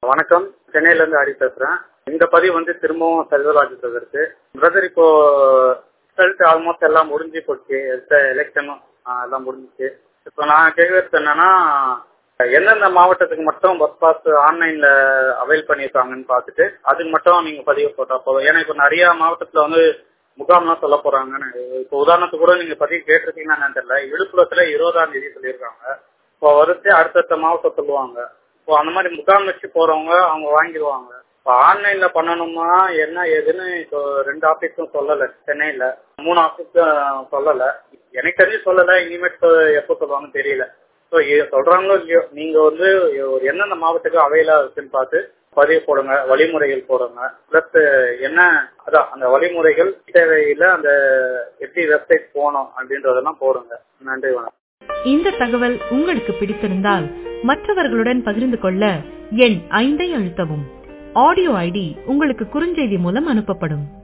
வணக்கம் சென்னையில இருந்து ஹரி பேசுறேன் இந்த பதிவு வந்து திரும்பவும் செல்வராஜ் பிரதருக்கு பிரதர் இப்போ ரிசல்ட் ஆல்மோஸ்ட் எல்லாம் முடிஞ்சு போச்சு எலெக்ஷனும் எல்லாம் முடிஞ்சிச்சு இப்போ நான் கேட்கறது என்னன்னா எந்தெந்த மாவட்டத்துக்கு மட்டும் பஸ் பாஸ் ஆன்லைன்ல அவைல் பண்ணியிருக்காங்கன்னு பார்த்துட்டு அதுக்கு மட்டும் நீங்க பதிவு போட்டா போதும் ஏன்னா இப்போ நிறைய மாவட்டத்துல வந்து முகாம்லாம் சொல்ல போறாங்கன்னு இப்போ உதாரணத்துக்கு கூட நீங்க பதிவு கேட்டிருக்கீங்கன்னு தெரியல விழுப்புரத்துல இருபதாம் தேதி சொல்லியிருக்காங்க இப்போ வரிசை அடுத்தடுத்த மாவட்டம் சொல்லுவாங்க இப்போ அந்த மாதிரி முகாம் வச்சு போறவங்க அவங்க வாங்கிடுவாங்க இப்போ ஆன்லைன்ல பண்ணணுமா என்ன ஏதுன்னு இப்போ ரெண்டு ஆபீஸும் சொல்லல சென்னையில மூணு ஆபீஸும் சொல்லல எனக்கு தெரிஞ்சு சொல்லல இனிமேட் எப்போ சொல்லுவாங்கன்னு தெரியல ஸோ சொல்றாங்களோ இல்லையோ நீங்க வந்து ஒரு எந்தெந்த மாவட்டத்துக்கு அவைலா இருக்குன்னு பார்த்து பதிவு போடுங்க வழிமுறைகள் போடுங்க பிளஸ் என்ன அதான் அந்த வழிமுறைகள் தேவையில அந்த எப்படி வெப்சைட் போகணும் அப்படின்றதெல்லாம் போடுங்க நன்றி வணக்கம் இந்த தகவல் உங்களுக்கு பிடித்திருந்தால் மற்றவர்களுடன் பகிர்ந்து கொள்ள எண் ஐந்தை அழுத்தவும் ஆடியோ ஐடி உங்களுக்கு குறுஞ்செய்தி மூலம் அனுப்பப்படும்